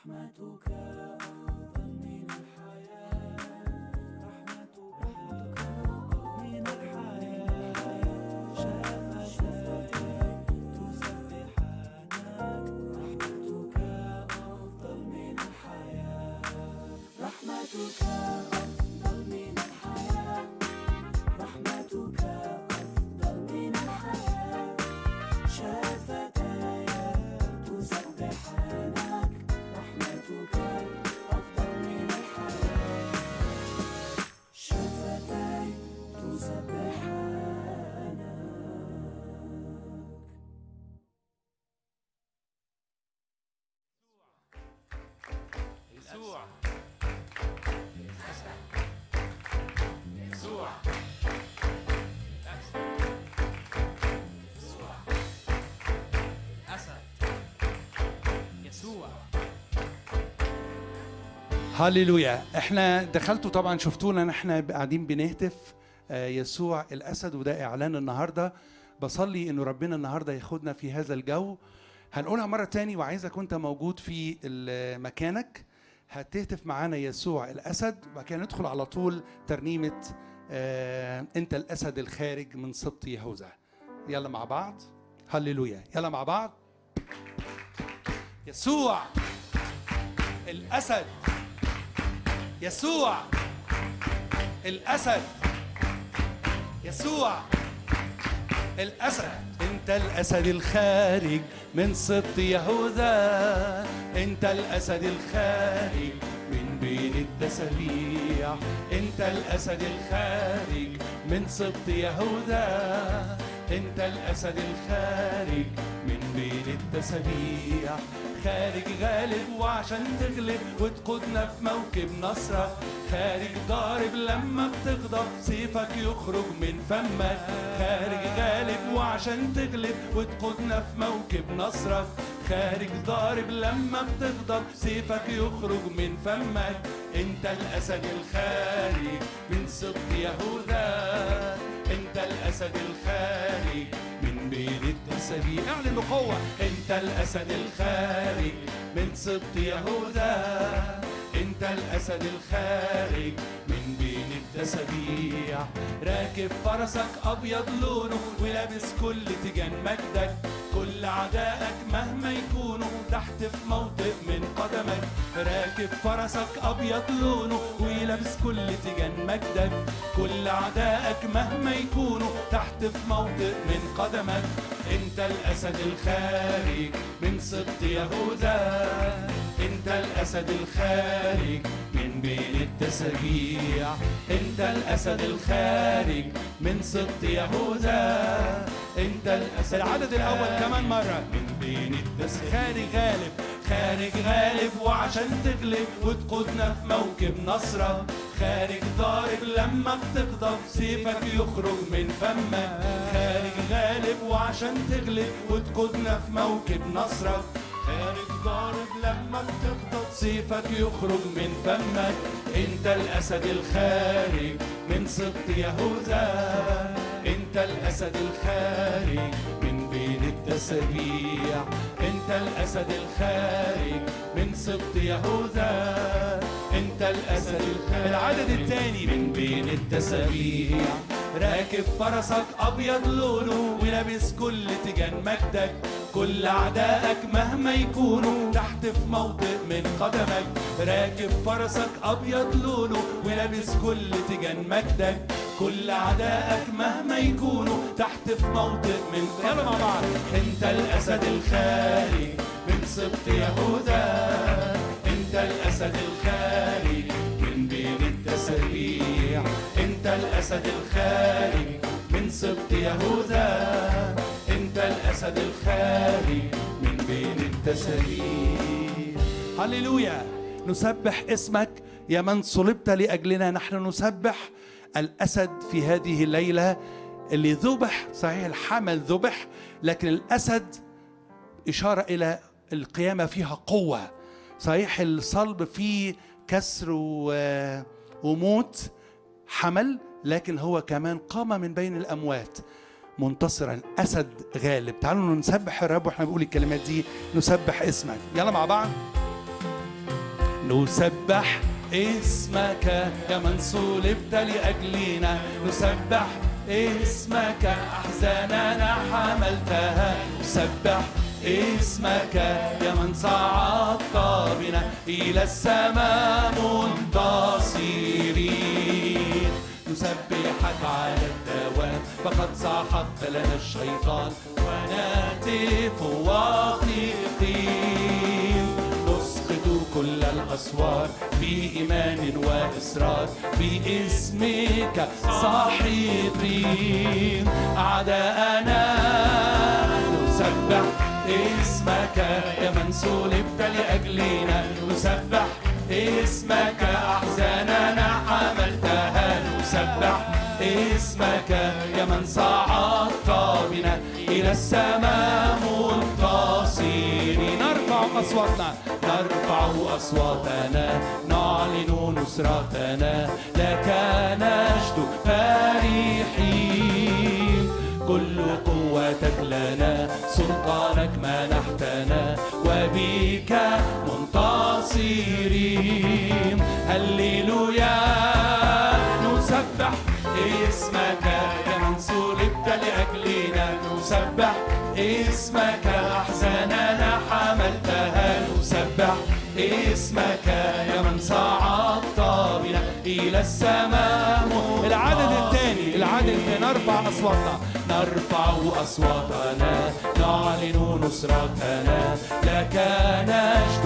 رحمتك أفضل من الحياة رحمتك أفضل من الحياة شفتاي تسبحانك رحمتك أفضل من الحياة رحمتك أفضل من الحياة رحمتك أفضل من الحياة شفتاي تسبحانك رحمتك أفضل من الحياة شفتاي تسبحانك يسوع يسوع يسوع أسد يسوع هللويا احنا دخلتوا طبعا شفتونا احنا قاعدين بنهتف آه، يسوع الاسد وده اعلان النهارده بصلي انه ربنا النهارده ياخدنا في هذا الجو هنقولها مره تاني وعايزك وانت موجود في ال- مكانك هتهتف معانا يسوع الاسد وبعد كده ندخل على طول ترنيمه آه، انت الاسد الخارج من سبط يهوذا يلا مع بعض هللويا يلا مع بعض يسوع الاسد يسوع الاسد يسوع الاسد انت الاسد الخارج من سبط يهوذا انت الاسد الخارج من بين التسابيع انت الاسد الخارج من سبط يهوذا انت الاسد الخارج من بين التسابيع خارج غالب وعشان تغلب وتقودنا في موكب نصرك خارج ضارب لما بتغضب سيفك يخرج من فمك خارج غالب وعشان تغلب وتقودنا في موكب نصرك خارج ضارب لما بتغضب سيفك يخرج من فمك انت الاسد الخارج من سبط يهوذا انت الاسد الخارج من بين التسابيح اعلن بقوه انت الاسد الخارج من سبط يهوذا انت الاسد الخارج من بين التسابيح راكب فرسك ابيض لونه ولابس كل تيجان مجدك كل اعدائك مهما يكونوا تحت في موطئ من قدمك راكب فرسك ابيض لونه ولابس كل تيجان مجدك كل اعدائك مهما يكونوا تحت في موطئ من قدمك انت الاسد الخارج من سبط يهوذا انت الاسد الخارج من بين التسابيع انت الاسد الخارج من سبط يهوذا انت الاسد العدد الاول كمان مره من بين التسابيع خارج غالب خارج غالب وعشان تغلب وتقودنا في موكب نصرة خارج ضارب لما بتغضب سيفك يخرج من فمك خارج غالب وعشان تغلب وتقودنا في موكب نصرة خارج ضارب لما بتغضب سيفك يخرج من فمك انت الاسد الخارج من سبط يهوذا انت الاسد الخارج من بين التسابيع انت الاسد الخارج من سبط يهوذا انت الاسد الخارج العدد الثاني من بين التسابيع راكب فرسك ابيض لونه ولابس كل تيجان مجدك كل اعدائك مهما يكونوا تحت في موطئ من قدمك راكب فرسك ابيض لونه ولابس كل تيجان مجدك كل اعدائك مهما يكونوا تحت في موطئ من يلا مع بعض انت الاسد الخارج من سبط يهوذا انت الاسد الخارج من بين التسابيع انت الاسد الخارج من سبط يهوذا انت الاسد الخارج من بين التسابيع هللويا نسبح اسمك يا من صلبت لاجلنا نحن نسبح الاسد في هذه الليله اللي ذبح صحيح الحمل ذبح لكن الاسد اشاره الى القيامه فيها قوه صحيح الصلب فيه كسر و- وموت حمل لكن هو كمان قام من بين الاموات منتصرا اسد غالب تعالوا نسبح الرب واحنا بنقول الكلمات دي نسبح اسمك يلا مع بعض نسبح اسمك يا من صلبت لأجلنا نسبح اسمك أحزاننا حملتها نسبح اسمك يا من صعدت بنا إلى السماء منتصرين نسبحك على الدوام فقد سحقت لنا الشيطان ونهتف واقفين نسقط كل الأسوار بإيمان وإصرار باسمك ساحقين أعداءنا نسبح اسمك يا من صلبت لأجلنا نسبح اسمك أحزاننا حملتها نسبح اسمك يا من صعدت بنا إلى السماء منتصرين نرفع أصواتنا نرفع أصواتنا نعلن نصرتنا لك نجد فرحين كل قوتك لنا سلطانك منحتنا وبك منتصرين هللويا نسبح اسمك يا من صلبت لأجلنا نسبح اسمك أحزاننا حملتها نسبح اسمك يا من صعدت بنا إلى السماء العدد الثاني العدد الثاني نرفع أصواتنا نرفع أصواتنا نعلن نصرتنا لك نجد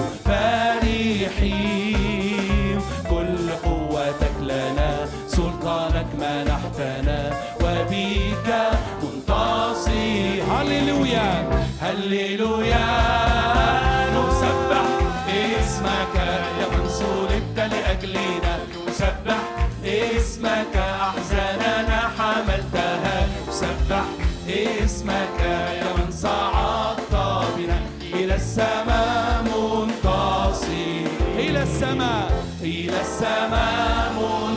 فرحين كل قوتك لنا سلطانك منحتنا وبك منتصر هللويا هللويا نسبح اسمك يا من صلبت لأجلنا نسبح اسمك أحزاننا حملتها نسبح اسمك يا من صعدت بنا إلى السماء منتصر إلى السماء إلى السماء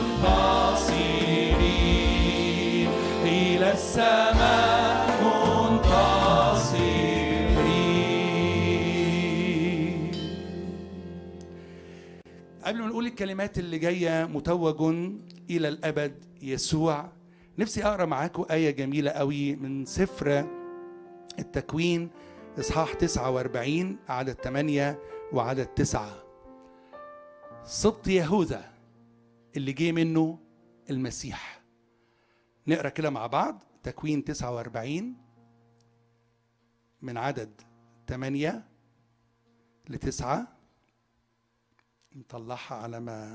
منتصرين إلى السماء منتصرين قبل ما نقول الكلمات اللي جاية متوج إلى الأبد يسوع نفسي أقرأ معاكم آية جميلة قوي من سفر التكوين إصحاح 49 عدد 8 وعدد 9 سبط يهوذا اللي جه منه المسيح نقرأ كده مع بعض تكوين 49 من عدد 8 لتسعة نطلعها على ما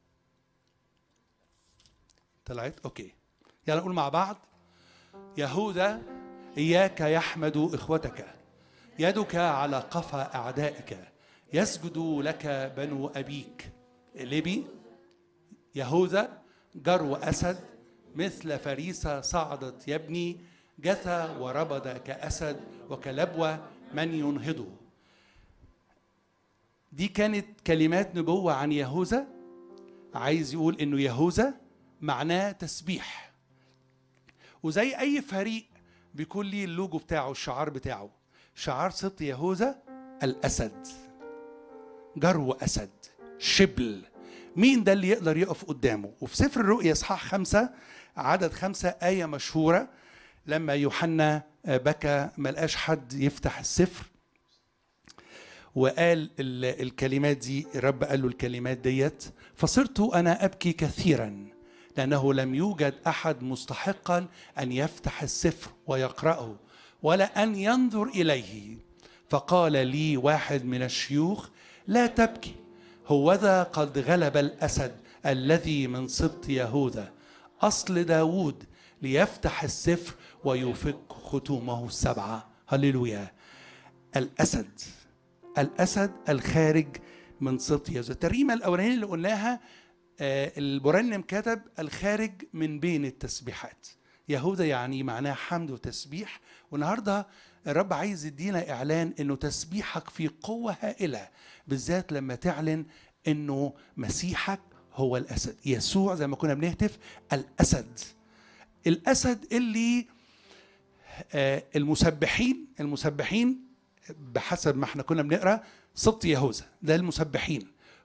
طلعت اوكي يلا نقول مع بعض يهوذا اياك يحمد اخوتك يدك على قفا اعدائك يسجد لك بنو ابيك ليبي يهوذا جرو اسد مثل فريسه صعدت يبني جثى وربد كاسد وكلبوه من ينهضه دي كانت كلمات نبوة عن يهوذا عايز يقول انه يهوذا معناه تسبيح وزي اي فريق بيكون ليه اللوجو بتاعه الشعار بتاعه شعار سبط يهوذا الاسد جرو اسد شبل مين ده اللي يقدر يقف قدامه وفي سفر الرؤيا اصحاح خمسة عدد خمسة آية مشهورة لما يوحنا بكى ملقاش حد يفتح السفر وقال ال- الكلمات دي الرب قال له الكلمات ديت فصرت انا ابكي كثيرا لانه لم يوجد احد مستحقا ان يفتح السفر ويقراه ولا ان ينظر اليه فقال لي واحد من الشيوخ لا تبكي هوذا قد غلب الاسد الذي من سبط يهوذا اصل داوود ليفتح السفر ويفك ختومه السبعه هللويا الاسد الاسد الخارج من سبط يهوذا الترجمه الاولانيه اللي قلناها آه، المرنم كتب الخارج من بين التسبيحات يهوذا يعني معناه حمد وتسبيح والنهارده الرب عايز يدينا اعلان انه تسبيحك في قوه هائله بالذات لما تعلن انه مسيحك هو الاسد يسوع زي ما كنا بنهتف الاسد الاسد اللي آه، المسبحين المسبحين بحسب ما احنا كنا بنقرا سبط يهوذا ده المسبحين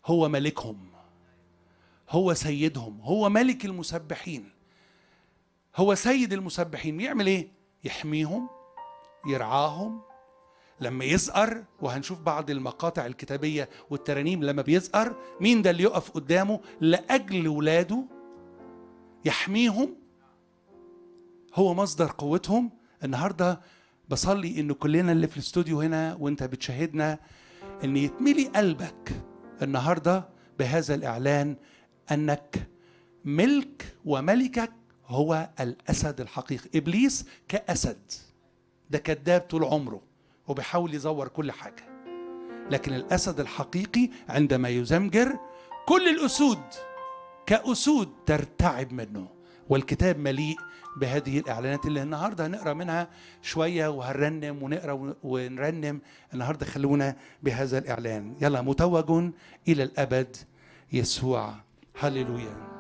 هو ملكهم هو سيدهم هو ملك المسبحين هو سيد المسبحين يعمل ايه يحميهم يرعاهم لما يزقر وهنشوف بعض المقاطع الكتابية والترانيم لما بيزقر مين ده اللي يقف قدامه لأجل ولاده يحميهم هو مصدر قوتهم النهاردة بصلي إن كلنا اللي في الاستوديو هنا وانت بتشاهدنا إن يتملي قلبك النهاردة بهذا الإعلان أنك ملك وملكك هو الأسد الحقيقي إبليس كأسد ده كذاب طول عمره وبيحاول يزور كل حاجة لكن الأسد الحقيقي عندما يزمجر كل الأسود كأسود ترتعب منه والكتاب مليء بهذه الإعلانات اللي النهاردة هنقرأ منها شوية وهنرنم ونقرأ ونرنم النهاردة خلونا بهذا الإعلان يلا متوج إلى الأبد يسوع هللويا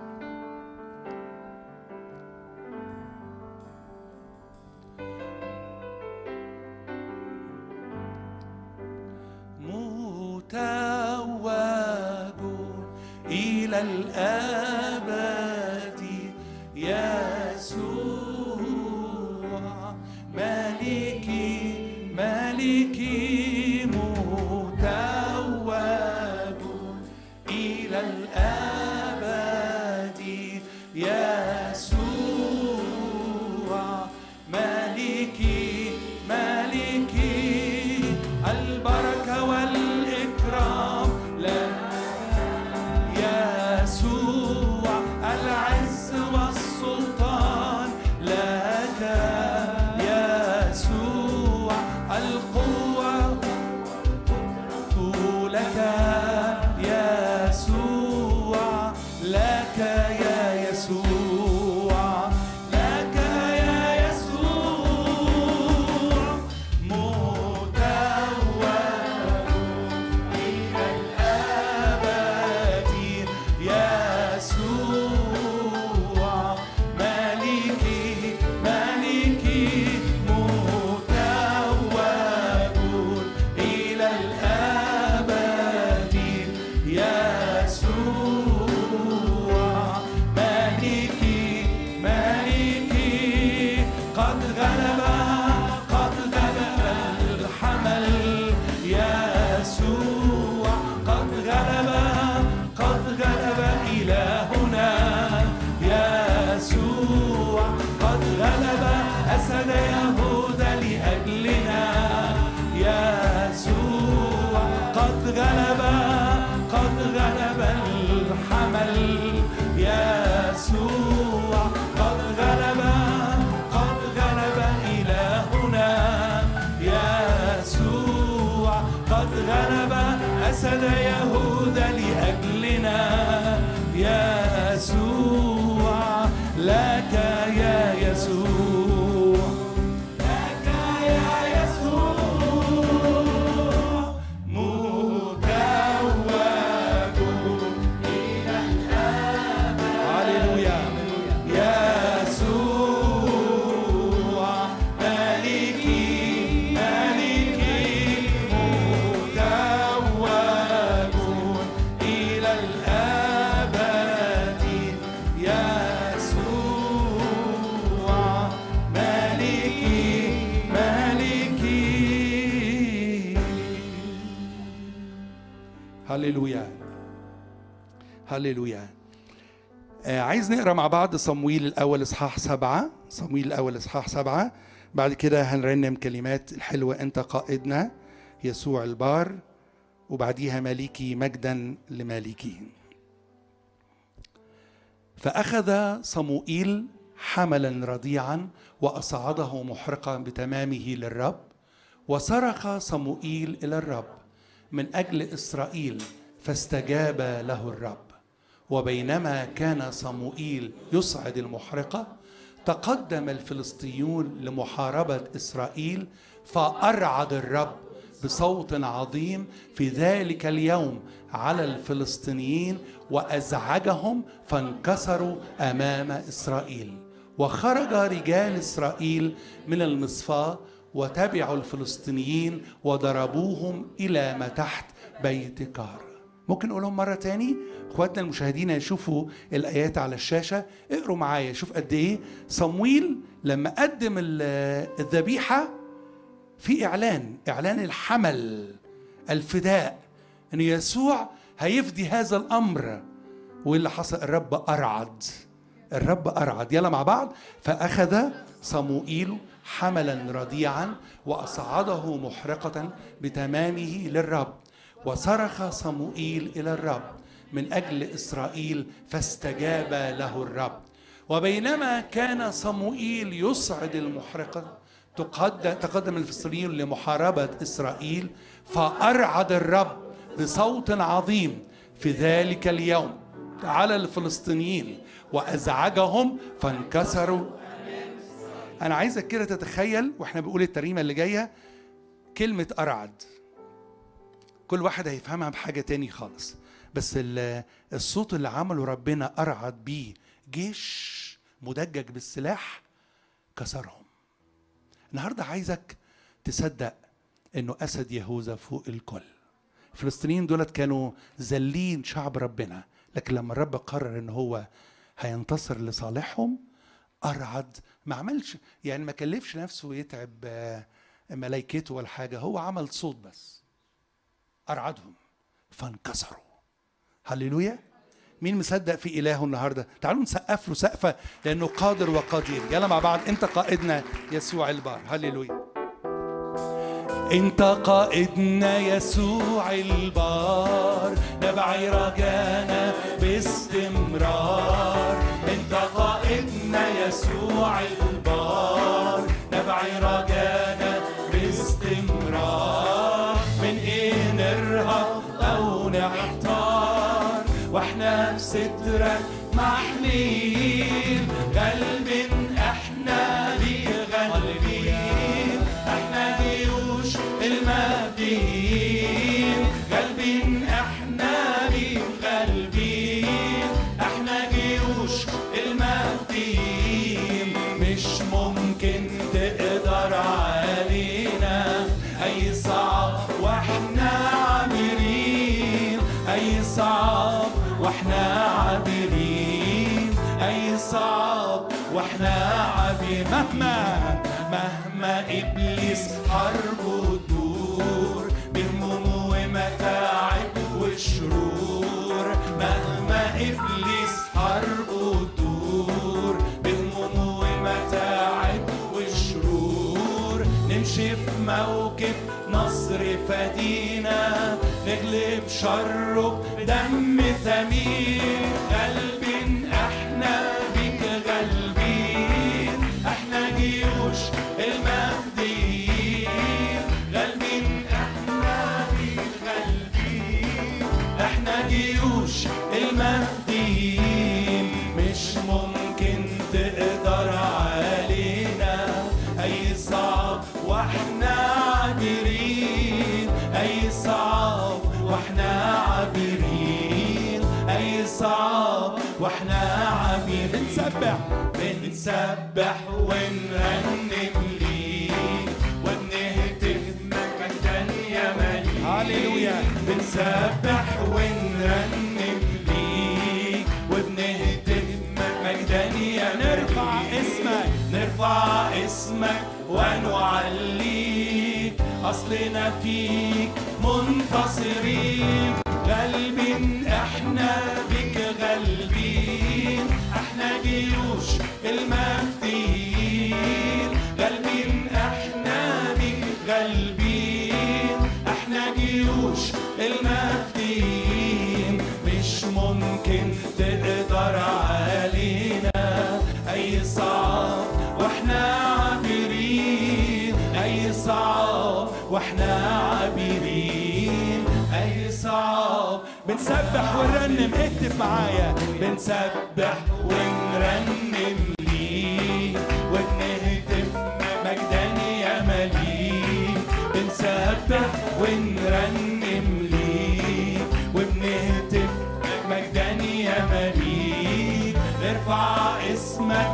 متوج إلى الأبد يسوع ملكي ملكي متوج إلى الأبد يسوع ملكي ملكي البركة والإكرام لك يسوع العز والسلطان لك يسوع القوة لك يسوع لك يا يسوع لك يا يسوع متوج إلى الأبد يسوع ملكي ملكي متوج إلى الأبد يسوع ملكي ملكي قد غلب قد غلب الحمل يسوع قد غلب قد غلب إلهنا يسوع قد غلب أسد يهوذا لأجلنا يسوع قد غلب قد غلب الحمل يسوع قد غلب قد غلب إلهنا يسوع قد غلب أسد يهوذا لأجلنا يسوع لك يا يسوع لك يا يسوع متوج إلى الأبد هللويا يسوع ملكي ملكي متوج إلى الأبد يسوع ملكي ملكي هللويا هللويا آه عايز نقرا مع بعض صمويل الاول اصحاح سبعه صمويل الاول اصحاح سبعه بعد كده هنرنم كلمات الحلوه انت قائدنا يسوع البار وبعديها مالكي مجدا لمالكي فأخذ صموئيل حملا رضيعا وأصعده محرقا بتمامه للرب وصرخ صموئيل إلى الرب من أجل إسرائيل فاستجاب له الرب وبينما كان صموئيل يصعد المحرقة تقدم الفلسطينيون لمحاربة إسرائيل فأرعد الرب بصوت عظيم في ذلك اليوم على الفلسطينيين وازعجهم فانكسروا امام اسرائيل وخرج رجال اسرائيل من المصفاه وتبعوا الفلسطينيين وضربوهم الى ما تحت بيت كار ممكن نقولهم مرة تاني اخواتنا المشاهدين يشوفوا الآيات على الشاشة اقروا معايا شوف قد ايه صمويل لما قدم ال- الذبيحة في إعلان إعلان الحمل الفداء أن يسوع هيفدي هذا الأمر واللي حصل الرب أرعد الرب أرعد يلا مع بعض فأخذ صموئيل حملا رضيعا وأصعده محرقة بتمامه للرب وصرخ صموئيل إلى الرب من أجل إسرائيل فاستجاب له الرب وبينما كان صموئيل يصعد المحرقة تقدم تقدم الفلسطينيون لمحاربة إسرائيل فأرعد الرب بصوت عظيم في ذلك اليوم على الفلسطينيين وأزعجهم فانكسروا أنا عايزك كده تتخيل وإحنا بنقول التريمة اللي جاية كلمة أرعد كل واحد هيفهمها بحاجة تاني خالص بس ال- الصوت اللي عمله ربنا أرعد بيه جيش مدجج بالسلاح كسرهم النهاردة عايزك تصدق انه اسد يهوذا فوق الكل الفلسطينيين دولت كانوا ذلين شعب ربنا لكن لما الرب قرر ان هو هينتصر لصالحهم ارعد ما عملش يعني ما كلفش نفسه يتعب آه، ملايكته ولا حاجه هو عمل صوت بس ارعدهم فانكسروا هللويا مين مصدق في إلهه النهاردة تعالوا نسقف له سقفة لأنه قادر وقدير يلا مع بعض أنت قائدنا يسوع البار هللويا انت قائدنا يسوع البار نبعي رجانا باستمرار انت قائدنا يسوع البار نبعي رجانا باستمرار من ايه نرهب او نحتار واحنا في سترك محميين غالبين احنا ليه غالبين احنا جيوش المهديين غالبين احنا ليه غالبين احنا جيوش المهديين مش ممكن تقدر علينا اي صعب واحنا عابرين اي صعب واحنا عابرين اي صعب واحنا عابرين مهما مهما ابليس حربه تدور بهموم ومتاعب وشرور مهما ابليس حربه تدور بهموم ومتاعب وشرور نمشي في موكب نصر فدينا نغلب شره بدم ثمين قلبين احنا بك غالبين احنا جيوش المهديين غالبين احنا بك غالبين احنا جيوش المهديين مش ممكن تقدر علينا اي صعب واحنا عابرين اي صعب واحنا عابرين اي صعب واحنا عابرين بنسبح بنسبح ونرنم ليك وبنهتف مجدا يا مليك هللويا بنسبح ونرنم ليك وبنهتف مجدا يا نرفع اسمك نرفع اسمك ونعليك اصلنا فيك منتصرين غالبين احنا بك غالبين احنا جيوش المهديين غالبين احنا بك غالبين احنا جيوش المهديين مش ممكن تقدر علينا اي صعب واحنا عابرين اي صعب واحنا عابرين اي صعب بنسبح ونرنم اكتب معايا بنسبح ونرنم ليك وبنهتف مجدا يا مليك بنسبح ونرنم ليك وبنهتف مجدا يا مليك نرفع اسمك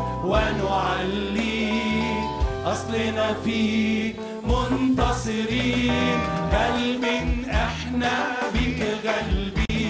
ونعليك اصلنا فيك منتصرين غالبين احنا بيك غالبين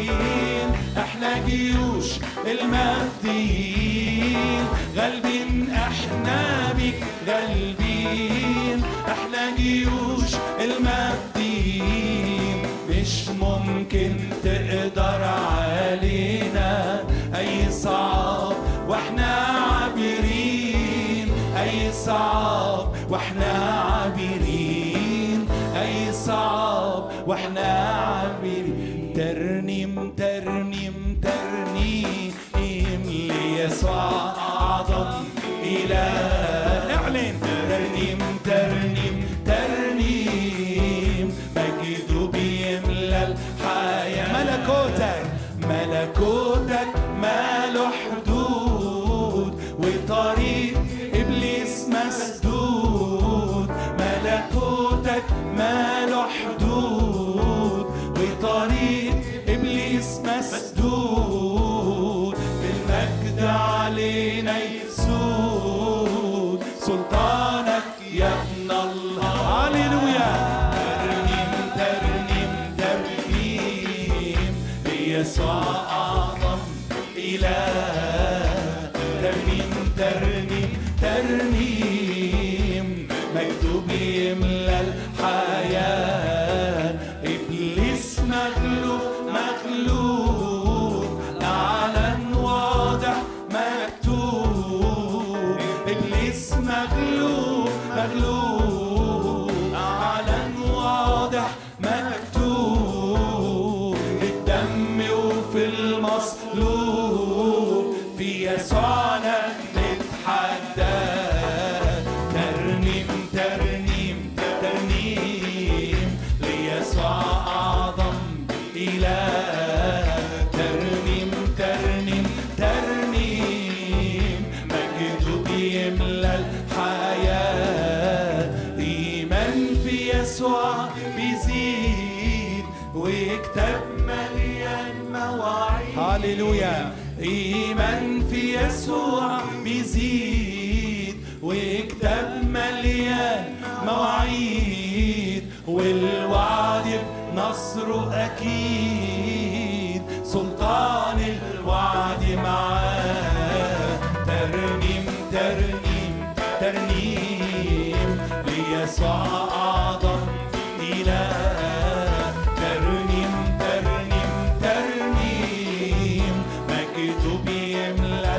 المجديين غالبين احنا بيك غالبين احنا جيوش المجديين مش ممكن تقدر علينا اي صعب واحنا عابرين اي صعب واحنا عابرين اي صعب واحنا عابرين ترنيم ترنيم ترنيم ليسوع اعظم اله اعلن ترنيم ترنيم ترنيم مجده بيملى الحياه ملكوتك ملكوتك ماله حدود وطريق ابليس مسدود ملكوتك ماله حدود وطريق ابليس مسدود بالمجد علينا يسود سلطانك يا ابن الله هللويا ترنيم ترنيم ترنيم يسوع اعظم اله ترنيم ترنيم ترنيم مكتوب يملى الحياه ابليس مغلوب مغلوب اعلن واضح مكتوب ابليس مغلوب مغلوب اعلن واضح مكتوب الدم وفي المصلوب في يسوعنا نتحدى ترنيم ترنيم ترنيم ليسوع اعظم اله ترنيم ترنيم ترنيم مجده بيملى الحياه ايمان في يسوع بيزيد وكتاب مليان مواعيد هللويا ايمان في يسوع بيزيد وكتاب مليان مواعيد والوعد بنصره اكيد سلطان الوعد معاه ترنيم ترنيم ترنيم ليسوع اعظم اله ترنيم ترنيم ترنيم مجده بيملى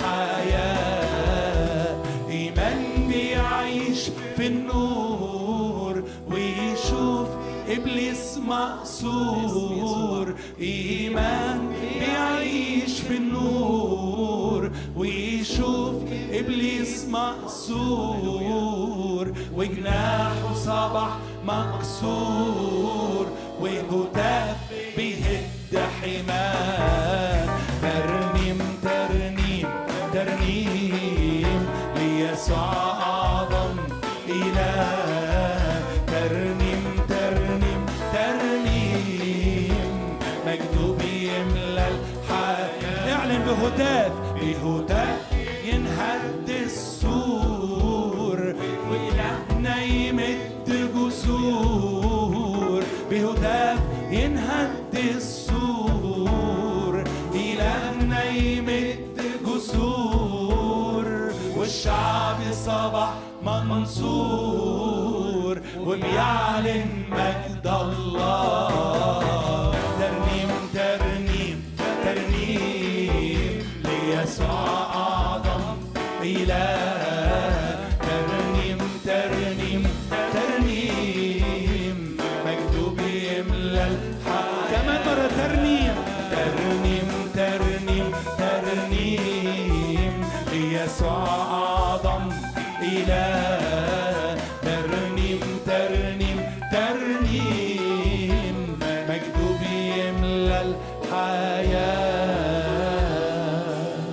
الحياه ايمان بيعيش في النور ويشوف ابليس مقصور ايمان بيعيش في النور ويشوف ابليس مقصور وجناحه صبح مكسور وهتاف بيهد حماه ترنيم ترنيم ترنيم ليسوع اعظم اله ترنيم ترنيم ترنيم مجده بيملى الحياه اعلن بهتاف بهتاف ينهد السور وإلهنا يمد جسور بهتاف ينهد السور إلهنا يمد جسور والشعب صبح منصور وبيعلن مجد الله ترنيم ترنيم ترنيم ليسوع أعظم إله ترنيم ترنيم ترنيم مكتوب يملى الحياة كمان مرة ترنيم ترنيم ترنيم ترنيم ليسوع أعظم إله ترنيم ترنيم ترنيم مكتوب يملى الحياة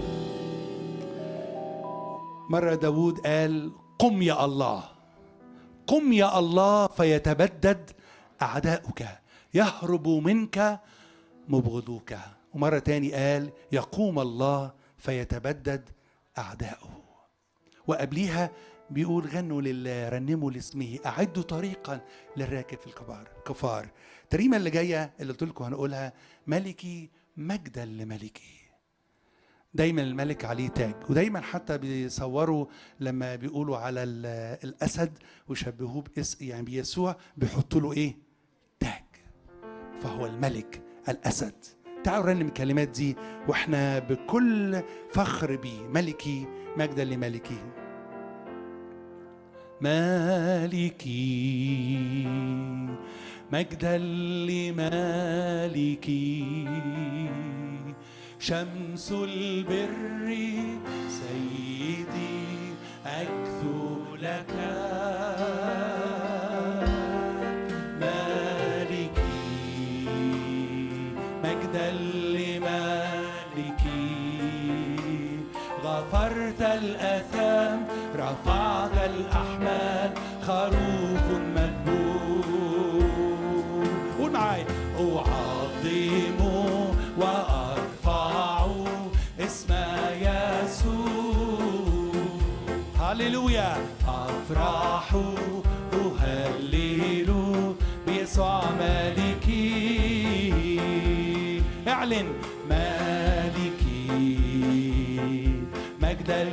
مرة داود قال قم يا الله قم يا الله فيتبدد أعداؤك يهرب منك مبغضوك ومرة تاني قال يقوم الله فيتبدد أعداؤه وقبليها بيقول غنوا لله رنموا لاسمه أعدوا طريقا للراكب في الكبار كفار التريمة اللي جاية اللي قلت لكم هنقولها ملكي مجدا لملكي دايما الملك عليه تاج ودايما حتى بيصوروا لما بيقولوا على ال- الاسد ويشبهوه بإس يعني بيسوع بيحطوا له ايه تاج فهو الملك الاسد تعالوا نرنم الكلمات دي واحنا بكل فخر بيه ملكي مجدا لملكه مالكي مجدا لمالكي شمس البر سيدي أكثو لك مالكي مجدا لمالكي غفرت الأثام رفعت الأحمال خروف مذبوح قول معايا أعظم وأرفع اسم يسوع هللويا أفرح أهلل بيسوع مالكي اعلن مالكي مجدا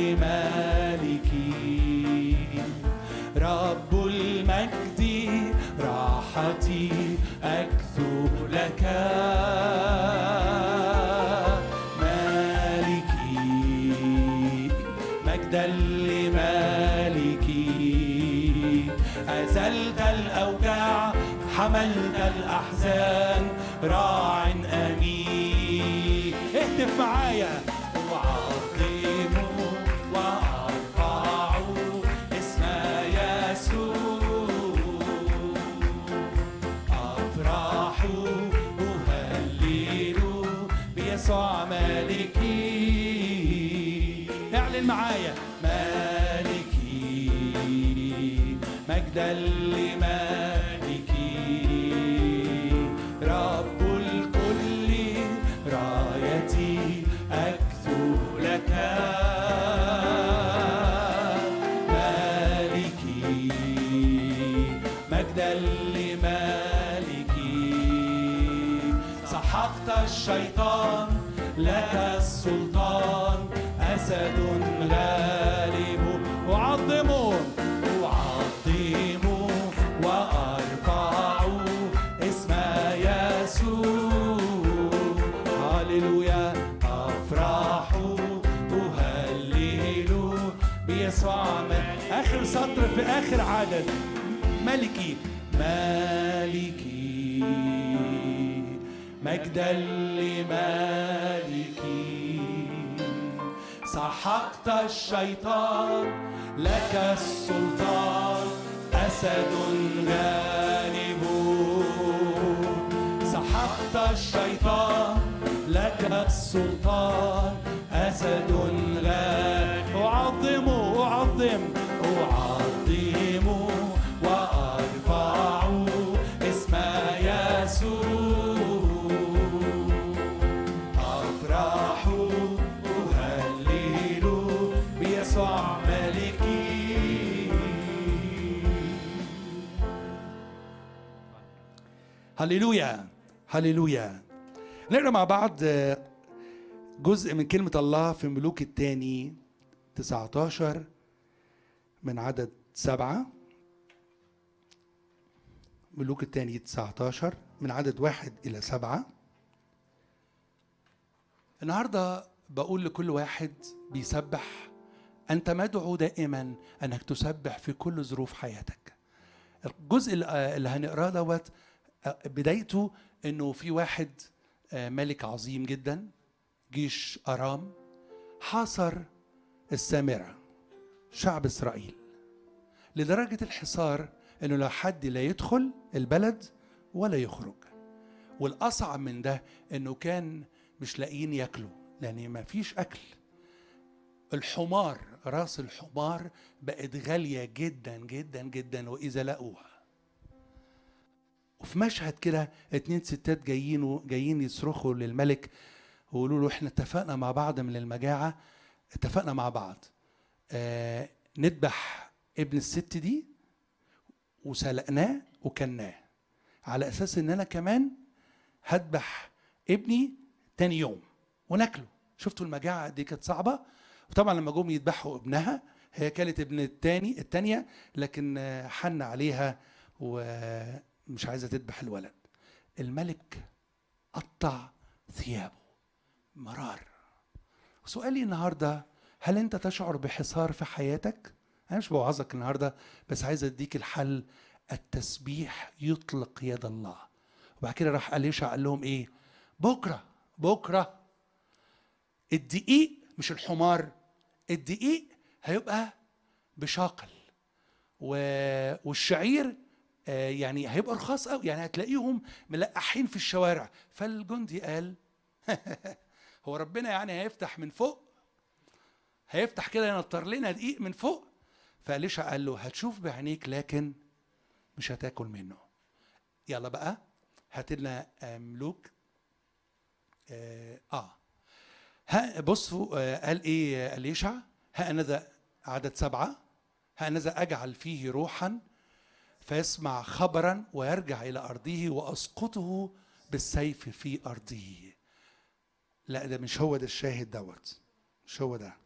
لمالكي رب المجد راحتي أكثو لك مالكي مجدا لمالكي أزلت الأوجاع حملت الأحزان راع أمين اهتف معايا وأعظم وأرفع اسم يسوع أفرح أهلل بيسوع مالكي اعلن معايا مالكي مجدا لمالكي رب الكل رايتي أكثو لك مالكي مجدا لمالكي سحقت الشيطان لك السلطان أسد غالب أعظم أعظم وأرفع اسم يسوع هللويا أفرح أهلل بيسوع مالك. آخر سطر في آخر عدد ملكي مالكي مجدا لمالكي سحقت الشيطان لك السلطان أسد غالب سحقت الشيطان لك السلطان أسد غالب أعظم أعظم أعظم وأرفع اسم يسوع أفرح أهلل بيسوع ملكي هللويا هللويا نقرا مع بعض آه، جزء من كلمة الله في ملوك الثاني 19 من عدد سبعة ملوك الثاني 19 من عدد واحد إلى سبعة النهاردة بقول لكل واحد بيسبح أنت مدعو دائما أنك تسبح في كل ظروف حياتك الجزء اللي اللي هنقراه دوت آه، بدايته انه في واحد آه، ملك عظيم جدا جيش ارام حاصر السامره شعب اسرائيل لدرجه الحصار انه لا حد لا يدخل البلد ولا يخرج والاصعب من ده انه كان مش لاقيين ياكلوا لان ما فيش اكل الحمار راس الحمار بقت غاليه جدا جدا جدا واذا لقوها وفي مشهد كده اتنين ستات جايين و- جايين يصرخوا للملك ويقولوا له احنا اتفقنا مع بعض من المجاعه اتفقنا مع بعض آه نذبح ابن الست دي وسلقناه وكلناه على اساس ان انا كمان هذبح ابني تاني يوم وناكله شفتوا المجاعة دي كانت صعبة وطبعا لما جم يذبحوا ابنها هي كانت ابن التاني التانية لكن آه، حن عليها ومش عايزة تذبح الولد الملك قطع ثيابه مرار سؤالي النهارده هل انت تشعر بحصار في حياتك؟ انا مش بوعظك النهارده بس عايز اديك الحل التسبيح يطلق يد الله وبعد كده راح اليشع قال لهم ايه؟ بكره بكره الدقيق مش الحمار الدقيق هيبقى بشاقل و... والشعير آه، يعني هيبقى رخاص قوي يعني هتلاقيهم ملقحين في الشوارع فالجندي قال هو ربنا يعني هيفتح من فوق هيفتح كده ينطر لنا دقيق من فوق فأليشع قال له هتشوف بعينيك لكن مش هتاكل منه يلا بقى هات لنا آه، ملوك اه, آه. ها بصوا آه قال ايه آه، أليشع ها أنا ذا عدد سبعة ها أنا ذا أجعل فيه روحا فيسمع خبرا ويرجع إلى أرضه وأسقطه بالسيف في أرضه لا ده مش هو ده الشاهد دوت مش هو ده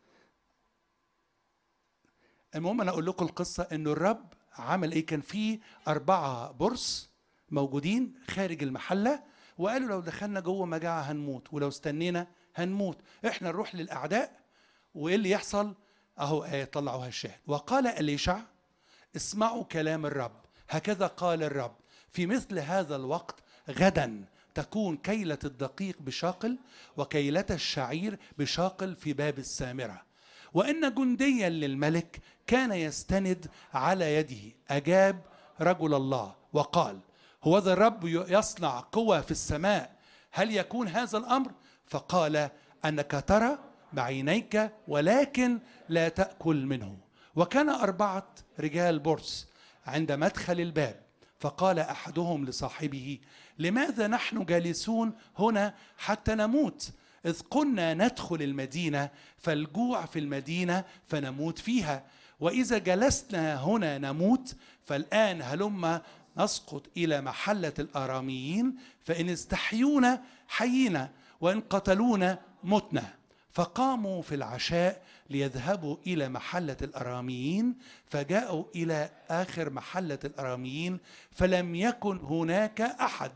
المهم انا اقول لكم القصه انه الرب عمل ايه كان في اربعه برص موجودين خارج المحله وقالوا لو دخلنا جوه مجاعه هنموت ولو استنينا هنموت احنا نروح للاعداء وايه اللي يحصل اهو آية طلعوها الشاهد وقال اليشع اسمعوا كلام الرب هكذا قال الرب في مثل هذا الوقت غدا تكون كيلة الدقيق بشاقل وكيلة الشعير بشاقل في باب السامرة وإن جنديا للملك كان يستند على يده أجاب رجل الله وقال هو ذا الرب يصنع قوة في السماء هل يكون هذا الأمر فقال أنك ترى بعينيك ولكن لا تأكل منه وكان أربعة رجال برص عند مدخل الباب فقال أحدهم لصاحبه لماذا نحن جالسون هنا حتى نموت إذ كنا ندخل المدينة فالجوع في المدينة فنموت فيها وإذا جلسنا هنا نموت فالآن هلما نسقط إلى محلة الآراميين فإن استحيونا حيينا وإن قتلونا متنا فقاموا في العشاء ليذهبوا إلى محلة الأراميين فجاءوا إلى آخر محلة الأراميين فلم يكن هناك أحد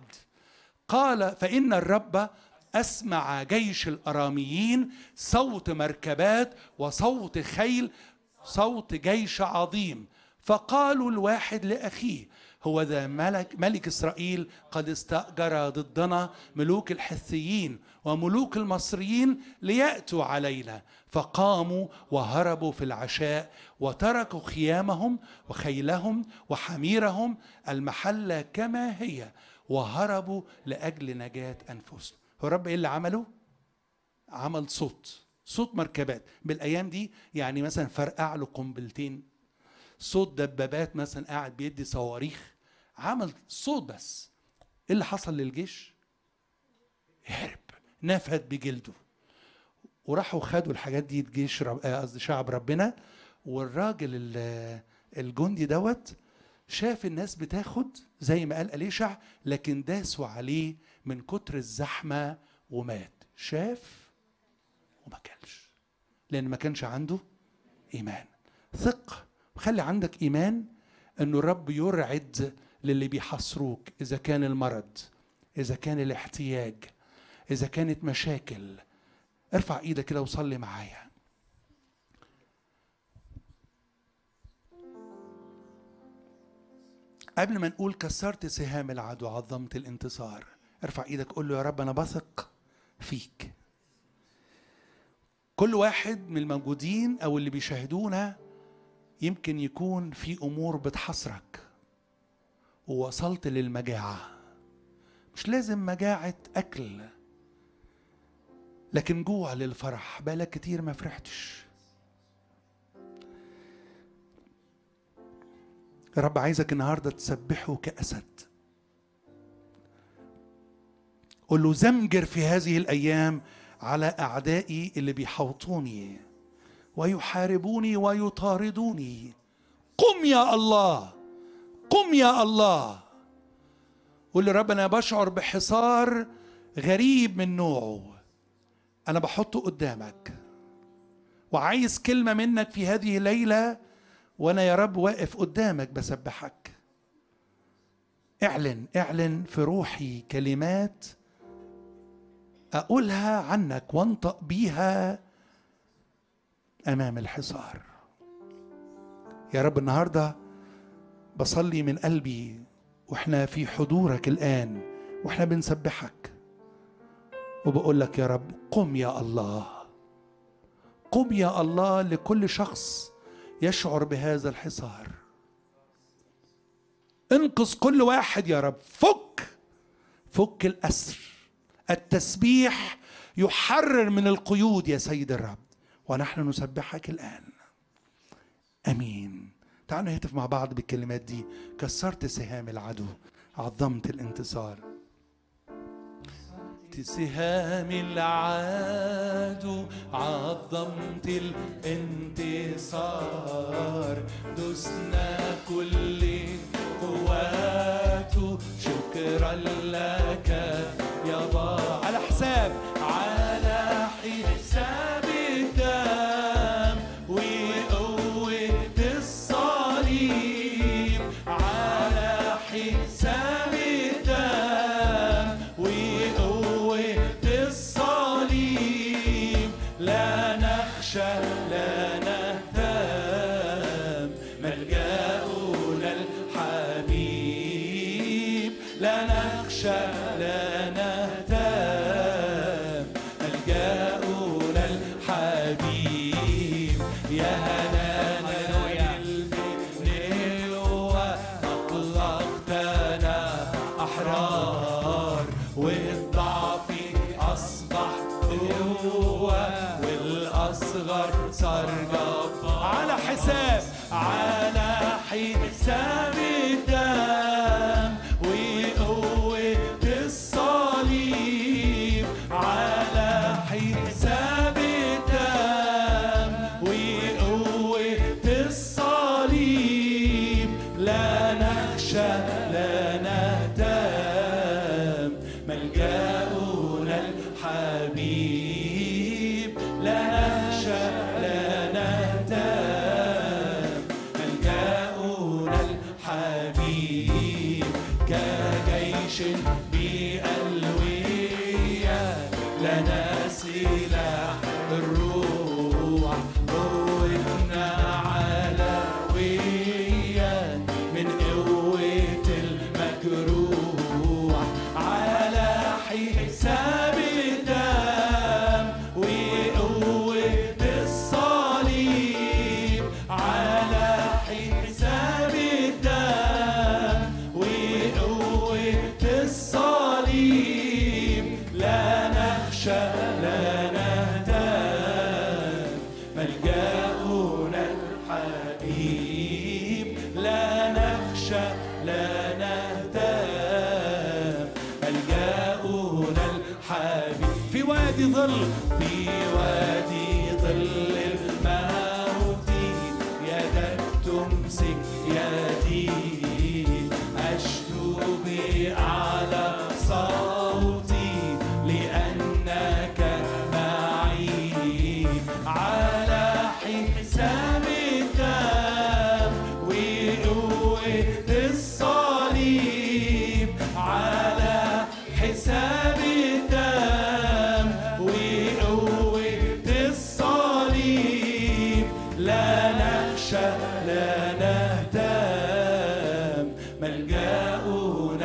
قال فإن الرب أسمع جيش الأراميين صوت مركبات وصوت خيل صوت جيش عظيم فقالوا الواحد لأخيه هو ذا ملك ملك إسرائيل قد استأجر ضدنا ملوك الحثيين وملوك المصريين ليأتوا علينا فقاموا وهربوا في العشاء وتركوا خيامهم وخيلهم وحميرهم المحلة كما هي وهربوا لأجل نجاة أنفسهم هو الرب إيه اللي عمله؟ عمل صوت صوت مركبات بالايام دي يعني مثلا فرقع له قنبلتين صوت دبابات مثلا قاعد بيدي صواريخ عمل صوت بس ايه اللي حصل للجيش هرب نفد بجلده وراحوا خدوا الحاجات دي جيش رب- آه، قصدي شعب ربنا والراجل ال- الجندي دوت شاف الناس بتاخد زي ما قال أليشع لكن داسوا عليه من كتر الزحمة ومات شاف وما كلش لان ما كانش عنده ايمان ثق خلي عندك ايمان انه الرب يرعد للي بيحصروك اذا كان المرض اذا كان الاحتياج اذا كانت مشاكل ارفع ايدك كده وصلي معايا قبل ما نقول كسرت سهام العدو عظمت الانتصار ارفع ايدك قول له يا رب انا بثق فيك كل واحد من الموجودين او اللي بيشاهدونا يمكن يكون في امور بتحصرك ووصلت للمجاعه مش لازم مجاعه اكل لكن جوع للفرح بقالك كتير ما فرحتش يا رب عايزك النهارده تسبحه كاسد قول له زمجر في هذه الايام على اعدائي اللي بيحوطوني ويحاربوني ويطاردوني قم يا الله قم يا الله قول لي رب انا بشعر بحصار غريب من نوعه انا بحطه قدامك وعايز كلمه منك في هذه الليله وانا يا رب واقف قدامك بسبحك اعلن اعلن في روحي كلمات اقولها عنك وانطق بيها امام الحصار يا رب النهارده بصلي من قلبي واحنا في حضورك الان واحنا بنسبحك وبقول لك يا رب قم يا الله قم يا الله لكل شخص يشعر بهذا الحصار انقذ كل واحد يا رب فك فك الأسر التسبيح يحرر من القيود يا سيد الرب ونحن نسبحك الآن أمين تعالوا نهتف مع بعض بالكلمات دي كسرت سهام العدو عظمت الانتصار سهام العدو عظمت الانتصار دسنا كل قواته شكرا لك يا با على حساب على حساب الدم وقوة الصليب على حساب الدم وقوة الصليب لا نخشى لا نهتم ملجأنا الحبيب لا نخشى لا نهتم ملجأنا الحبيب يا هنانا بالنوى أطلقتنا أحرار والضعف أصبح قوة والأصغر صار جبار على حساب على حساب الدم وقوة الصليب على حساب الدم وقوة الصليب لا نخشى لا نهتم ملجأنا الحبيب لا نخشى لا نهتم ملجأنا الحبيب كجيش بألوية لنا سلاح الروح قوتنا علوية من قوة المجروح على حساب الدم وقوة الصليب على حساب الدم وقوة الصليب لا نخشى لا نهتم ملجأنا الحبيب لا نخشى لا نهتم ملجأنا الحبيب في وادي ظل في وادي ظل الموت يدك تمسك يدي أشكو بأعلى صوتي لأنك معي على حساب الدم وقوة الصليب على حساب الدم وقوة الصليب لا نخشى لا نهتم ملجأنا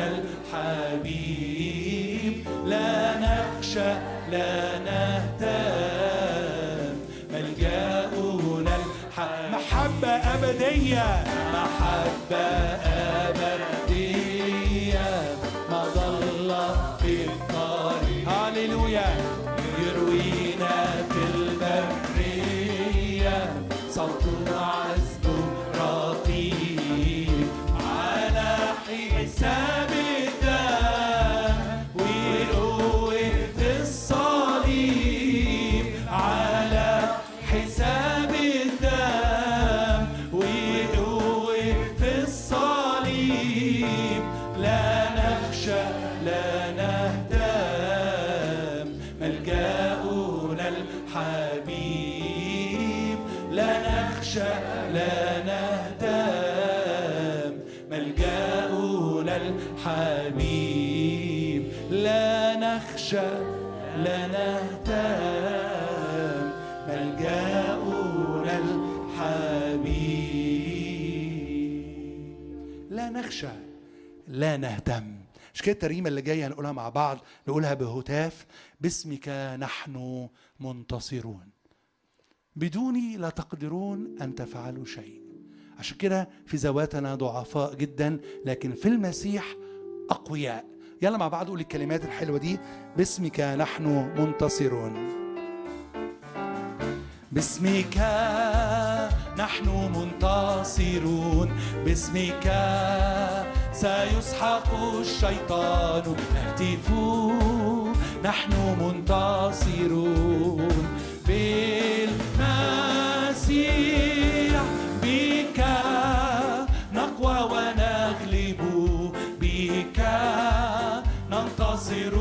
الحبيب لا نخشى لا نهتم ملجأنا الحبيب محبة أبدية محبة أبدية ما ضل في الطريق هاليلويا يروينا في البرية صوت عذب رقيق على حساب الدم وقوة الصليب على حساب الدم وقوة الصليب لا نخشى لا نهتم ملجأنا نخشى لا نهتم ملجاؤنا الحبيب لا نخشى لا نهتم ملجاؤنا الحبيب لا نخشى لا نهتم مش كده الترجمة اللي جاية هنقولها مع بعض نقولها بهتاف باسمك نحن منتصرون بدوني لا تقدرون أن تفعلوا شيء عشان كده في ذواتنا ضعفاء جدا لكن في المسيح أقوياء يلا مع بعض قول الكلمات الحلوة دي باسمك نحن منتصرون باسمك نحن منتصرون باسمك سيسحق الشيطان نهتف نحن منتصرون بالمسيح بك نقوى ونغلب بك ننتصر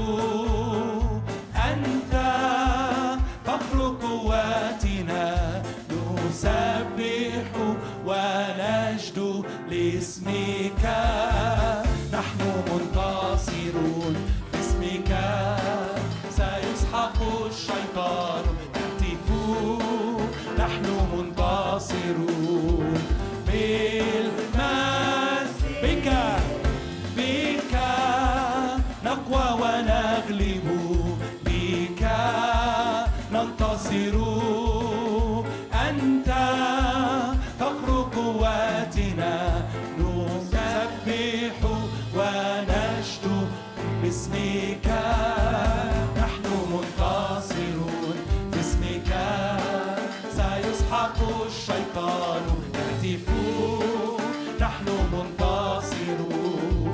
أنت فخر قواتنا نسبح ونجد لاسمك نحن منتصرون باسمك سيسحق الشيطان نهتف نحن منتصرون بالمس بك بك نقوى ونغلب بك ننتصر أنت فخر قواتنا نسبح ونشد باسمك نحن منتصرون باسمك سيسحق الشيطان نهتف نحن منتصرون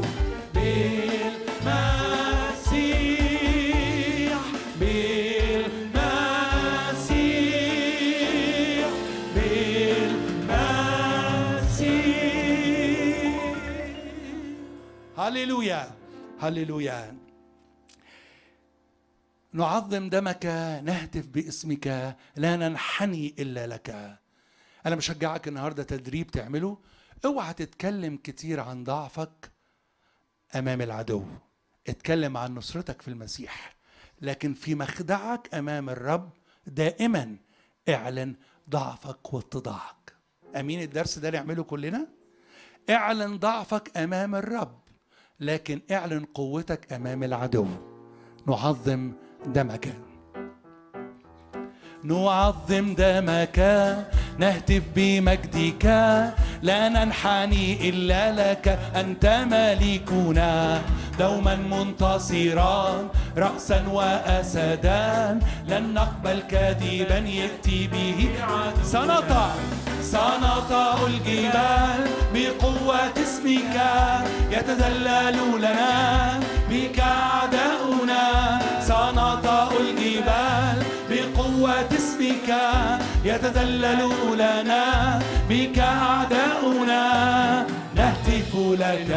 بالمسيح بالمسيح بالمسيح هللويا هللويا نعظم دمك نهتف باسمك لا ننحني الا لك انا بشجعك النهارده تدريب تعمله اوعى تتكلم كتير عن ضعفك امام العدو اتكلم عن نصرتك في المسيح لكن في مخدعك امام الرب دائما اعلن ضعفك واتضاعك امين الدرس ده نعمله كلنا اعلن ضعفك امام الرب لكن اعلن قوتك امام العدو نعظم دمك نعظم دمك نهتف بمجدك لا ننحني الا لك انت ملكنا دوما منتصرا راسا واسدا لن نقبل كاذبا ياتي به سنطع سنطع الجبال بقوة اسمك يتذلل لنا بك أعداؤنا سنطع الجبال بقوة اسمك يتذلل لنا بك أعداؤنا نهتف لك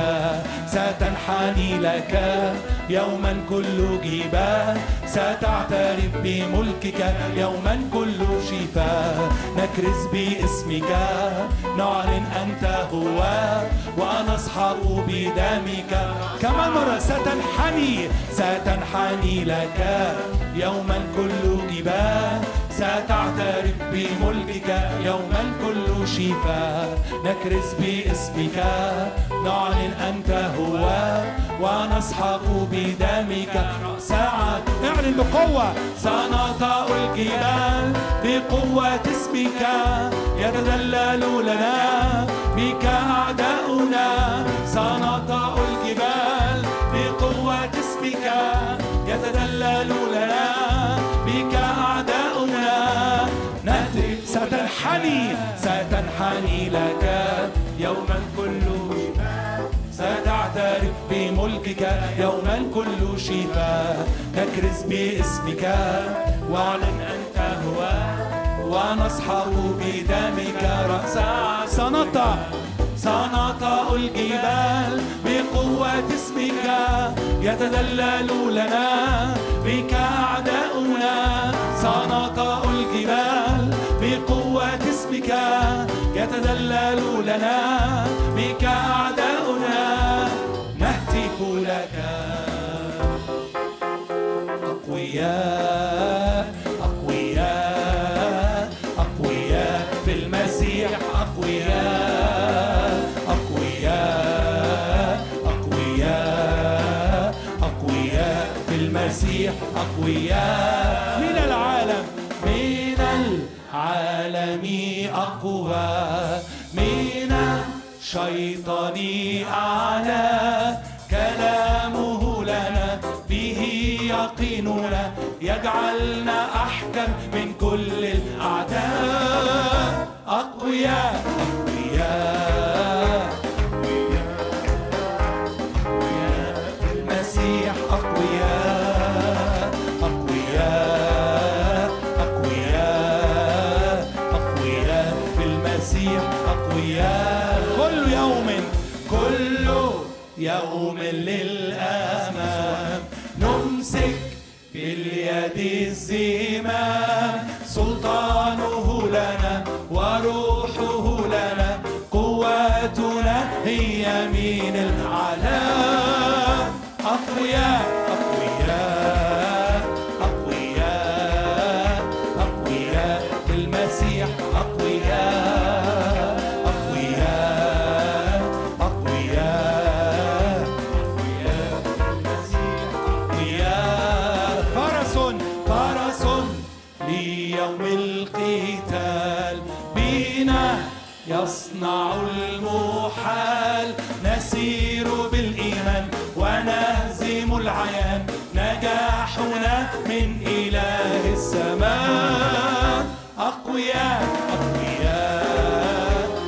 ستنحني لك يوما كل جبال ستعترف بملكك يوما كل شفاء نكرز باسمك نعلن أنت هو ونصحب بدمك كمان مرة ستنحني ستنحني لك يوما كل جبال ستعترف بملكك يوما كل شفاء نكرز باسمك نعلن أنت هو ونصحب بدمك ساعة اعلن بقوة سنطأ الجبال بقوة اسمك يتذلل لنا بك أعداؤنا سنطأ الجبال بقوة اسمك يتذلل لنا بك أعداؤنا نهتف ستنحني ستنحني لك يوما كل ستعترف بملكك يوما كل شفاء تكرز باسمك واعلن أنت هو ونصحب بدمك رأسا سنطع سنطأ الجبال بقوة اسمك يتذلل لنا بك أعداؤنا سنطأ الجبال بقوة اسمك يتذلل لنا بك أعداؤنا نهتف لك أقوياء أقوياء أقوياء في المسيح أقوياء أقوياء أقوياء أقوياء في المسيح أقوياء من العالم من العالم أقوى من الشيطان أعلى كلامه لنا به يقيننا يجعلنا أحكم من كل الأعداء أقوياء أقوياء أقوياء في المسيح أقوياء أقوياء أقوياء أقوياء في المسيح أقوياء كل يوم كل يوم للأمام نمسك باليد الزمام سلطانه لنا وروحه لنا قواتنا هي من العالم أقوياء أقوياء أقوياء أقوياء في المسيح أقوياء أقوياء أقوياء أقوياء في المسيح أقوياء فرس فرس ليوم القتال بنا يصنع المحال نسير بالإيمان ونهزم العيان نجاحنا من إله السماء أقوياء أقوياء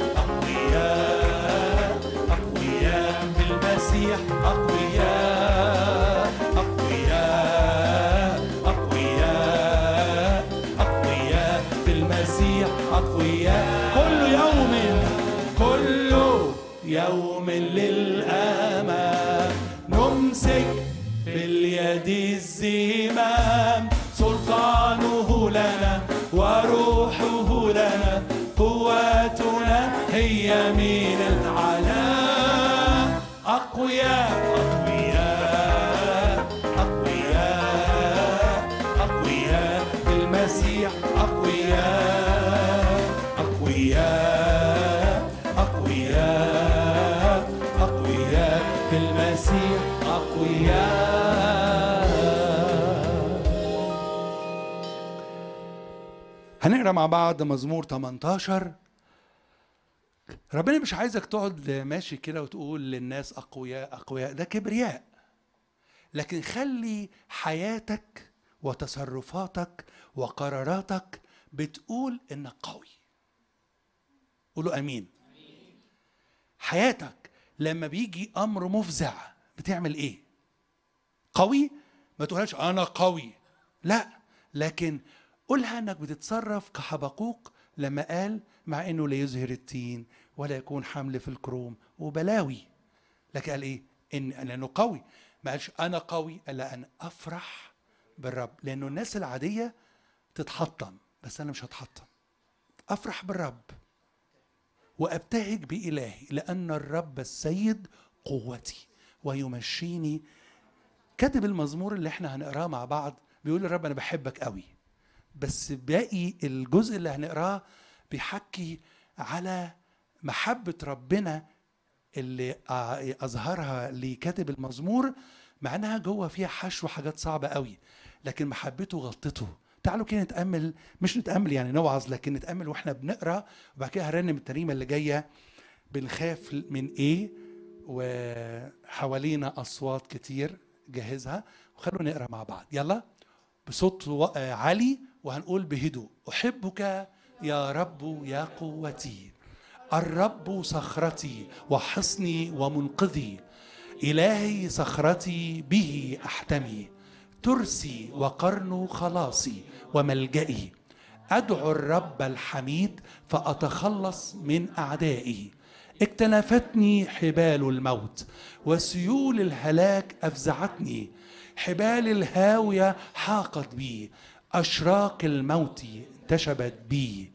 أقوياء أقوياء في المسيح أقوياء أقوياء أقوياء أقوياء في المسيح أقوياء كل يوم كل يوم للأمام نمسك باليد الزمام سلطانه لنا وروحه لنا قواتنا هي من العالم أقوياء أقوياء أقوياء أقوياء في المسيح أقوياء أقوياء أقوياء أقوياء في المسيح أقوياء هنقرا مع بعض مزمور 18 ربنا مش عايزك تقعد ماشي كده وتقول للناس اقوياء اقوياء ده كبرياء لكن خلي حياتك وتصرفاتك وقراراتك بتقول انك قوي قولوا امين حياتك لما بيجي امر مفزع بتعمل ايه قوي ما تقولهاش انا قوي لا لكن قولها انك بتتصرف كحبقوق لما قال مع انه لا يزهر التين ولا يكون حمل في الكروم وبلاوي لكن قال ايه ان لانه قوي ما قالش انا قوي الا ان افرح بالرب لانه الناس العاديه تتحطم بس انا مش هتحطم افرح بالرب وابتهج بالهي لان الرب السيد قوتي ويمشيني كاتب المزمور اللي احنا هنقراه مع بعض بيقول الرب انا بحبك قوي بس باقي الجزء اللي هنقراه بيحكي على محبة ربنا اللي آه، أظهرها لكاتب المزمور مع إنها جوه فيها حشو حاجات صعبة قوي لكن محبته غطته تعالوا كده نتأمل مش نتأمل يعني نوعظ لكن نتأمل واحنا بنقرا وبعد كده هرنم الترنيمة اللي جاية بنخاف من ايه وحوالينا أصوات كتير جهزها وخلونا نقرا مع بعض يلا بصوت و- آه، عالي وهنقول بهدوء أحبك يا رب يا قوتي الرب صخرتي وحصني ومنقذي إلهي صخرتي به أحتمي ترسي وقرن خلاصي وملجئي أدعو الرب الحميد فأتخلص من أعدائي اكتنفتني حبال الموت وسيول الهلاك أفزعتني حبال الهاوية حاقت بي أشراق الموت انتشبت بي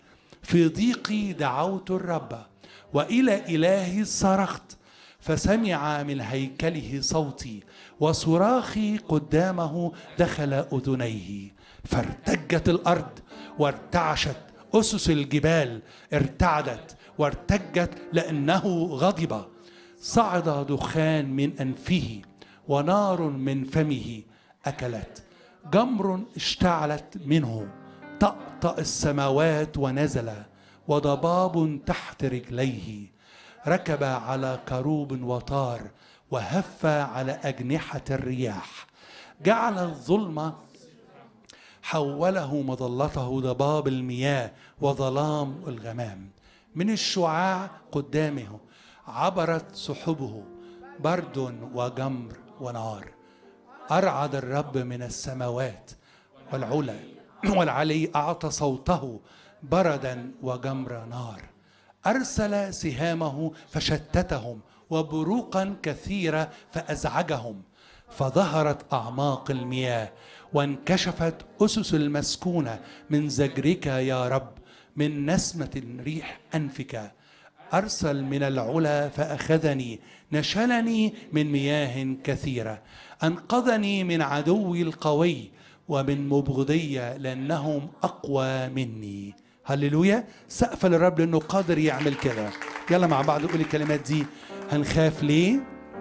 في ضيقي دعوت الرب والى الهي صرخت فسمع من هيكله صوتي وصراخي قدامه دخل اذنيه فارتجت الارض وارتعشت اسس الجبال ارتعدت وارتجت لانه غضب صعد دخان من انفه ونار من فمه اكلت جمر اشتعلت منه طأطأ السماوات ونزل وضباب تحت رجليه ركب على كروب وطار وهف على أجنحة الرياح جعل الظلمة حوله مظلته ضباب المياه وظلام الغمام من الشعاع قدامه عبرت سحبه برد وجمر ونار أرعد الرب من السماوات والعلا والعلي أعطى صوته بردا وجمر نار أرسل سهامه فشتتهم وبروقا كثيرة فأزعجهم فظهرت أعماق المياه وانكشفت أسس المسكونة من زجرك يا رب من نسمة ريح أنفك أرسل من العلا فأخذني نشلني من مياه كثيرة أنقذني من عدوي القوي ومن مبغضية لأنهم أقوى مني هللويا سقف للرب لأنه قادر يعمل كده يلا مع بعض نقول الكلمات دي هنخاف ليه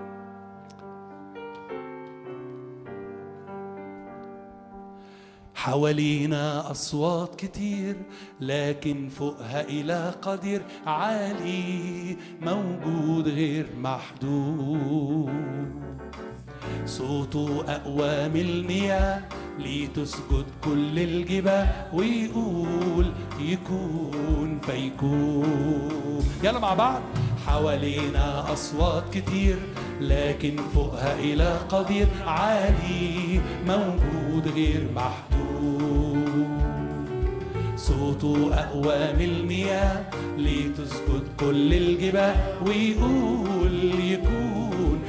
حوالينا أصوات كتير لكن فوقها إله قدير عالي موجود غير محدود صوته أقوى من المياه لتسجد كل الجبال ويقول يكون فيكون يلا مع بعض حوالينا أصوات كتير لكن فوقها إله قدير عالي موجود غير محدود صوته أقوى من المياه لتسجد كل الجبال ويقول يكون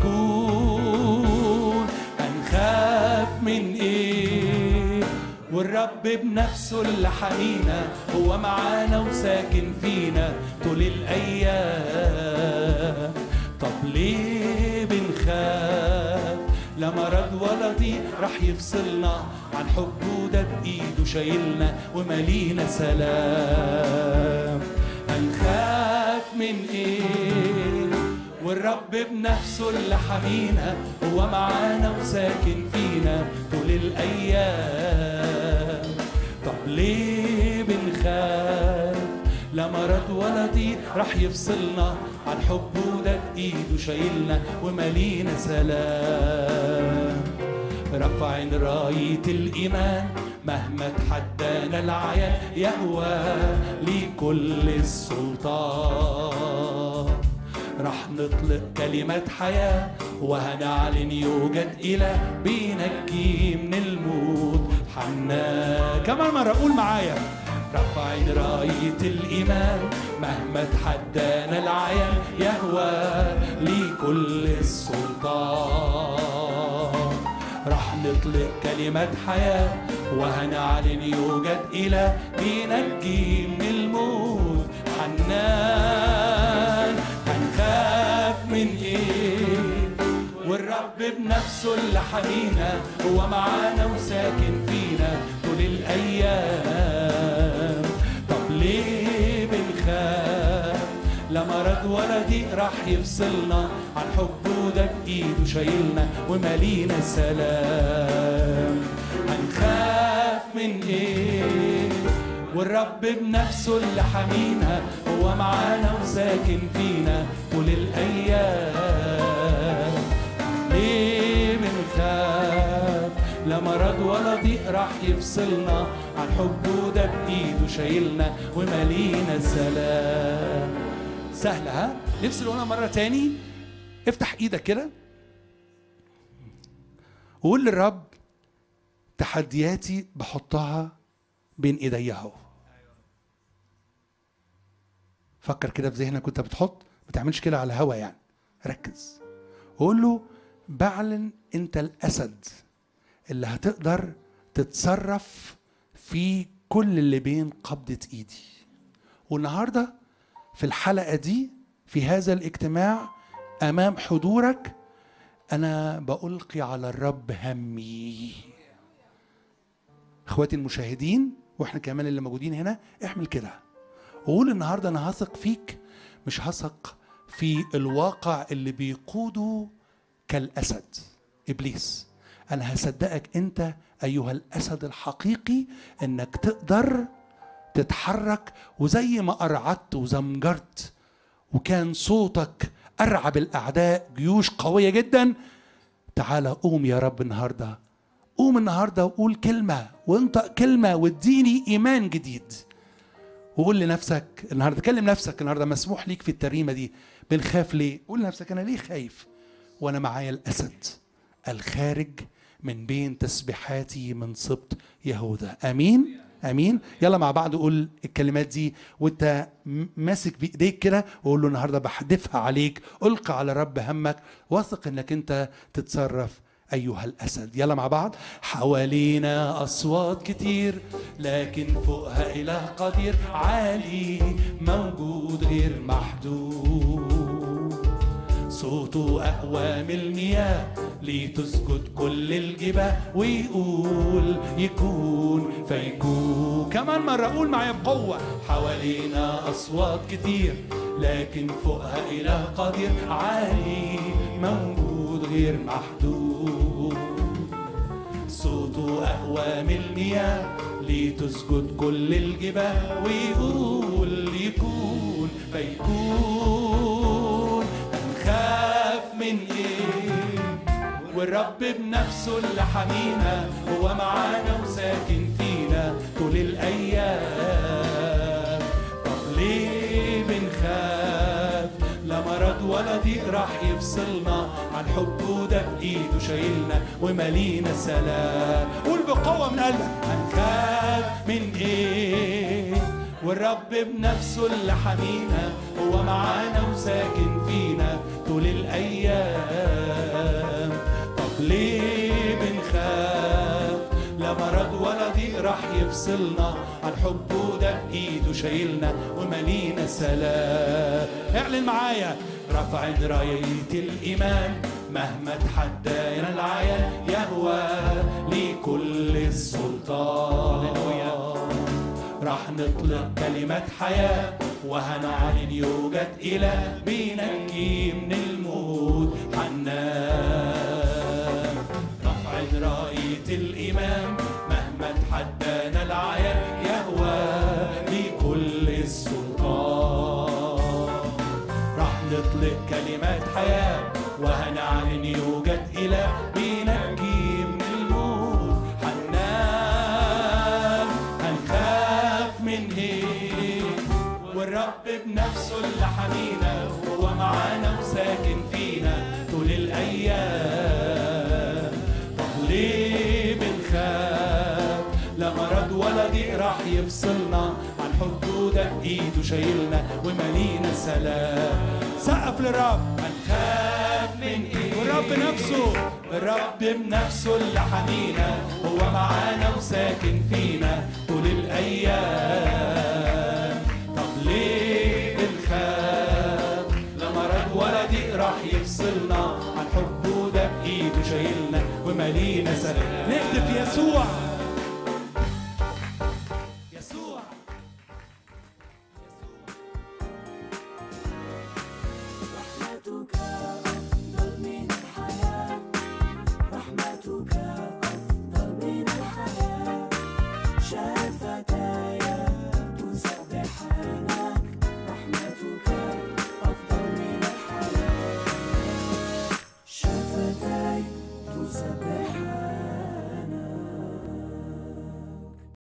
فيكون هنخاف من ايه والرب بنفسه اللي حمينا هو معانا وساكن فينا طول الايام طب ليه بنخاف لا مرض ولا ضيق راح يفصلنا عن حبه ده بايده شايلنا ومالينا سلام هنخاف من ايه والرب بنفسه اللي حمينا هو معانا وساكن فينا طول الايام طب ليه بنخاف لا مرض ولا ضيق راح يفصلنا عن حبه ده بايده شايلنا ومالينا سلام رفع راية الإيمان مهما تحدانا العيان يهوى لكل السلطان راح نطلق كلمة حياة وهنعلن يوجد إله بينجي من الموت حنان كمان مرة قول معايا رفع راية الإيمان مهما تحدانا العيان يهوى لكل السلطان راح نطلق كلمة حياة وهنعلن يوجد إله بينجي من الموت حنان هنخاف من إيه والرب بنفسه اللي حمينا هو معانا وساكن فينا طول الأيام طب ليه بنخاف لا مرض ولا ضيق راح يفصلنا عن حبه ده بإيده شايلنا ومالينا سلام هنخاف من إيه والرب بنفسه اللي حمينا هو معانا وساكن فينا طول الأيام ليه بنخاف لا مرض ولا ضيق راح يفصلنا عن حبه ده بإيده شايلنا ومالينا سلام سهلة ها نفسي نقولها مرة تاني افتح ايدك كده وقول للرب تحدياتي بحطها بين ايديا اهو فكر كده في ذهنك وانت بتحط ما تعملش كده على هوا يعني ركز وقول له بعلن انت الاسد اللي هتقدر تتصرف في كل اللي بين قبضة ايدي والنهارده في الحلقه دي في هذا الاجتماع امام حضورك انا بألقي على الرب همي اخواتي المشاهدين واحنا كمان اللي موجودين هنا اعمل كده وقول النهارده انا هثق فيك مش هثق في الواقع اللي بيقوده كالاسد ابليس انا هصدقك انت ايها الاسد الحقيقي انك تقدر تتحرك وزي ما ارعدت وزمجرت وكان صوتك ارعب الاعداء جيوش قويه جدا تعالى قوم يا رب النهارده قوم النهارده وقول كلمه وانطق كلمه واديني ايمان جديد وقول لنفسك النهارده كلم نفسك النهارده مسموح ليك في التريمه دي بنخاف ليه؟ قول لنفسك انا ليه خايف؟ وانا معايا الاسد الخارج من بين تسبيحاتي من سبط يهوذا امين امين يلا مع بعض قول الكلمات دي وانت م- ماسك بايديك كده وقول له النهارده بحدفها عليك القى على رب همك واثق انك انت تتصرف ايها الاسد يلا مع بعض حوالينا اصوات كتير لكن فوقها اله قدير عالي موجود غير محدود صوته أقوى من المياه لتسكت كل الجباه ويقول يكون فيكون كمان مرة قول معايا بقوة حوالينا أصوات كتير لكن فوقها إله قدير عالي موجود غير محدود صوته أقوى من المياه لتسجد كل الجباه ويقول يكون فيكون هنخاف من ايه والرب بنفسه اللي حمينا هو معانا وساكن فينا طول الايام طب ليه بنخاف لا مرض ولا ضيق راح يفصلنا عن حبه ده بايده شايلنا ومالينا سلام قول بقوه من قلبك هنخاف من ايه والرب بنفسه اللي حمينا هو معانا وساكن فينا طول الايام طب ليه بنخاف لا مرض ولا ضيق راح يفصلنا عن حبه ده بايده شايلنا ومالينا سلام اعلن معايا رفع راية الإيمان مهما تحدينا العيان يهوى لكل السلطان راح نطلق كلمة حياة وهنعلن يوجد إله بينجي من الموت حنان رفع راية الإمام مهما تحدانا العيان يهوى لكل السلطان راح نطلق كلمات حياة وهنعلن يوجد إله بينجي من الموت حنان هنخاف من إيه والرب بنفسه اللي حمينا هو معانا وساكن فينا طول الأيام طب ليه بنخاف لا مرض ولا ضيق راح يفصلنا عن حبه ده بإيده شايلنا ومالينا سلام سقف للرب هنخاف من ايه والرب نفسه الرب بنفسه اللي حمينا هو معانا وساكن فينا طول الايام طب ليه بنخاف لا مرض ولا ضيق راح يفصلنا عن حبه ده بايده شايلنا ومالينا سلام نهدف يسوع